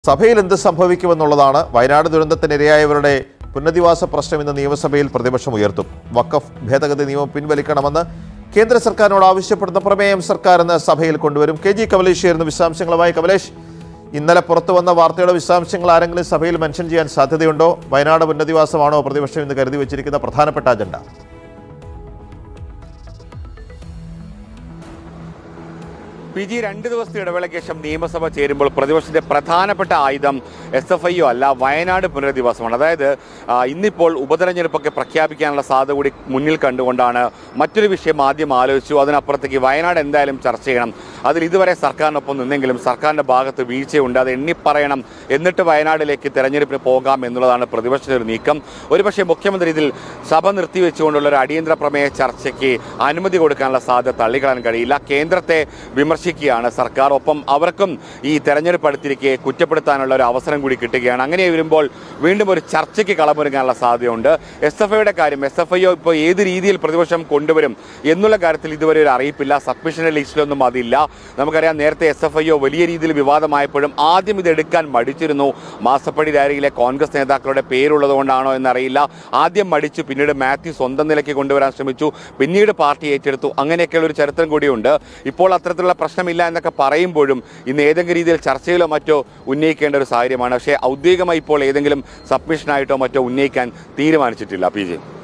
സഭയിൽ എന്ത് സംഭവിക്കുമെന്നുള്ളതാണ് വയനാട് ദുരന്തത്തിനിരയായവരുടെ പുനരധിവാസ പ്രശ്നം ഇന്ന് നിയമസഭയിൽ പ്രതിപക്ഷം ഉയർത്തും വഖഫ് ഭേദഗതി നിയമം പിൻവലിക്കണമെന്ന് കേന്ദ്ര സർക്കാരിനോട് ആവശ്യപ്പെടുന്ന പ്രമേയം സർക്കാർ ഇന്ന് സഭയിൽ കൊണ്ടുവരും കെ ജി കമലേഷ് ചേരുന്ന വിശദാംശങ്ങളുമായി കമലേഷ് ഇന്നലെ പുറത്തു വന്ന വാർത്തയുടെ വിശദാംശങ്ങൾ ആരെങ്കിലും സഭയിൽ മെൻഷൻ ചെയ്യാൻ സാധ്യതയുണ്ടോ വയനാട് പുനരധിവാസമാണോ പ്രതിപക്ഷം ഇന്ന് കരുതി വച്ചിരിക്കുന്ന പ്രധാനപ്പെട്ട അജണ്ട പി ജി രണ്ട് ദിവസത്തെ ഇടവേളയ്ക്ക് ശേഷം നിയമസഭ ചേരുമ്പോൾ പ്രതിപക്ഷത്തിന്റെ പ്രധാനപ്പെട്ട ആയുധം എസ് എഫ് ഐ അല്ല വയനാട് പുനരധിവാസമാണ് അതായത് ആ, ഇന്നിപ്പോൾ ഉപതെരഞ്ഞെടുപ്പൊക്കെ പ്രഖ്യാപിക്കാനുള്ള സാധ്യത കൂടി മുന്നിൽ കണ്ടുകൊണ്ടാണ് മറ്റൊരു വിഷയം ആദ്യം ആലോചിച്ചു അതിനപ്പുറത്തേക്ക് വയനാട് എന്തായാലും ചർച്ച ചെയ്യണം അതിൽ ഇതുവരെ സർക്കാരിനൊപ്പം നിന്നെങ്കിലും സർക്കാരിന്റെ ഭാഗത്ത് വീഴ്ചയുണ്ട് അത് എണ്ണിപ്പറയണം എന്നിട്ട് വയനാട്ടിലേക്ക് തെരഞ്ഞെടുപ്പിന് പോകാം എന്നുള്ളതാണ് പ്രതിപക്ഷത്തിന്റെ ഒരു നീക്കം ഒരുപക്ഷെ മുഖ്യമന്ത്രി ഇതിൽ സഭ നിർത്തിവെച്ചുകൊണ്ടുള്ള ഒരു അടിയന്തര പ്രമേയ ചർച്ചയ്ക്ക് അനുമതി കൊടുക്കാനുള്ള സാധ്യത തള്ളിക്കളയാൻ കഴിയില്ല കേന്ദ്രത്തെ വിമർശിക്കുകയാണ് സർക്കാർ ഒപ്പം അവർക്കും ഈ തെരഞ്ഞെടുപ്പ് അടുത്തിരിക്കെ കുറ്റപ്പെടുത്താനുള്ള ഒരു അവസരം കൂടി കിട്ടുകയാണ് അങ്ങനെ വരുമ്പോൾ വീണ്ടും ഒരു ചർച്ചയ്ക്ക് കളമൊരുങ്ങാനുള്ള സാധ്യതയുണ്ട് എസ് എഫ് ഐയുടെ കാര്യം എസ് എഫ് ഐ ഇപ്പോൾ ഏത് രീതിയിൽ പ്രതിപക്ഷം കൊണ്ടുവരും എന്നുള്ള കാര്യത്തിൽ ഇതുവരെ ഒരു അറിയിപ്പില്ല സബ്മിഷന്റെ ലിസ്റ്റിലൊന്നും അതില്ല നമുക്കറിയാം നേരത്തെ എസ് എഫ് ഐ വലിയ രീതിയിൽ വിവാദമായപ്പോഴും ആദ്യം ഇത് എടുക്കാൻ മടിച്ചിരുന്നു മാസപ്പടി ഡയറിയിലെ കോൺഗ്രസ് നേതാക്കളുടെ പേരുള്ളത് കൊണ്ടാണോ എന്നറിയില്ല ആദ്യം മടിച്ചു പിന്നീട് മാത്യു സ്വന്തം നിലയ്ക്ക് കൊണ്ടുവരാൻ ശ്രമിച്ചു പിന്നീട് പാർട്ടി ഏറ്റെടുത്തു അങ്ങനെയൊക്കെയുള്ള ഒരു ചരിത്രം കൂടിയുണ്ട് ഇപ്പോൾ അത്തരത്തിലുള്ള പ്രശ്നമില്ല എന്നൊക്കെ പറയുമ്പോഴും ഇന്ന് ഏതെങ്കിലും രീതിയിൽ ചർച്ചയിലോ മറ്റോ ഉന്നയിക്കേണ്ട ഒരു സാഹചര്യമാണ് പക്ഷേ ഔദ്യോഗികമായി ഇപ്പോൾ ഏതെങ്കിലും സബ്മിഷനായിട്ടോ മറ്റോ ഉന്നയിക്കാൻ തീരുമാനിച്ചിട്ടില്ല പി ജെ